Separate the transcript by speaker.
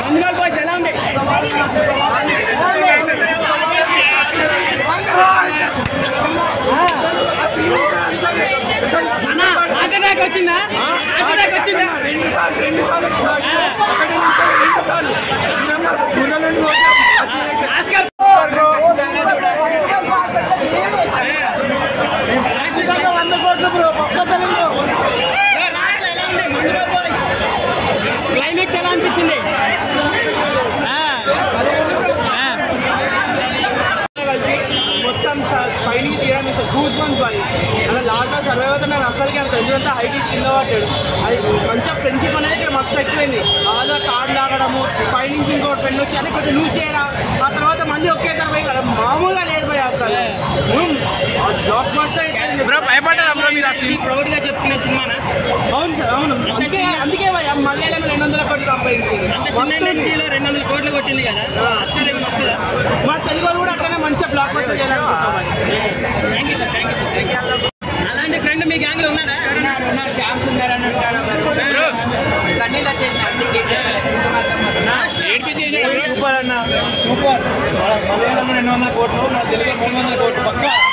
Speaker 1: మంగళ బాయ్స్ ఎలా ఉంది అన్న హార్ట్ అటాక్ వచ్చిందా హార్ట్ అటాక్ వచ్చిందా
Speaker 2: రెండు సార్లు రెండు సార్లు వచ్చినాడు. ఒకటి నుంచి రెండు సార్లు నిజంగా గుర్రం నుండి పోతే అసలు అయితే
Speaker 1: ఆస్కర్
Speaker 2: వంద కోట్లు బ్రో పక్క తెలుగులో
Speaker 1: క్లైమాక్స్ ఎలా అనిపించింది ఆ, ఆ.
Speaker 2: మొత్తం స- పైనకి తీయడం ఇస్తారు గూస్ మంత్ పని అలా లాస్ట్ లో సర్వైవ్ అవుతా నాకు అసలుకి అనుకో ఎందుకంటే హైట్ ఇచ్చి కింద పట్టాడు అది మంచిగా ఫ్రెండ్షిప్ అనేది ఇక్కడ మస్తు ఎక్కువైంది వాళ్ళ కార్డు లాగడము పైనుంచి ఇంకో ఫ్రెండ్ వచ్చి అని కొంచెం లూజ్ చేయరా ఆ తర్వాత మళ్ళీ ఒకే తర పోయి ఇక్కడ మామూలుగా లేదు పోయి అసలు బ్లాక్ బస్టర్ అయితే
Speaker 1: బ్రో భయపడ్డారా బ్రో మీరు అసలు ప్రౌడ్ గా చెప్పుకునే సినిమానా
Speaker 2: అవును సార్ అవును అందుకే అందుకే భయ్యా మలయాళం రెండు వందల కోట్లు సంపాదించింది
Speaker 1: అంత చిన్న ఇండస్ట్రీలో రెండు వందల కోట్లు కొట్టింది కదా ఆస్కర్ ఏమైనా వస్తుందా
Speaker 2: మన తెలుగు వాళ్ళు కూడా అట్లనే మంచిగా బ్లాక్ బస్టర్ చేయాలనుకుంటాం మరి.
Speaker 1: Thank you sir thank you sir అలాంటి ఫ్రెండ్ మీ గ్యాంగ్ లో ఉన్నాడా బ్రో
Speaker 2: సూపర్ అన్న సూపర్ మన మలయాళం రెండు వందల కోట్లు మన తెలుగు మూడు వందల కోట్లు పక్కా